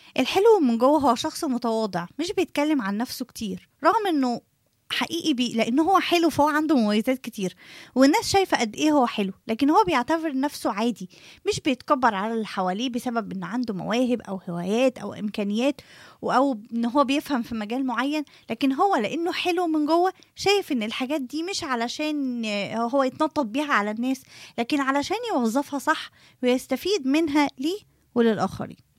الحلو من جوه هو شخص متواضع مش بيتكلم عن نفسه كتير رغم انه حقيقي بي لان هو حلو فهو عنده مميزات كتير والناس شايفه قد ايه هو حلو لكن هو بيعتبر نفسه عادي مش بيتكبر على اللي حواليه بسبب ان عنده مواهب او هوايات او امكانيات او ان هو بيفهم في مجال معين لكن هو لانه حلو من جوه شايف ان الحاجات دي مش علشان هو يتنطط بيها على الناس لكن علشان يوظفها صح ويستفيد منها ليه وللاخرين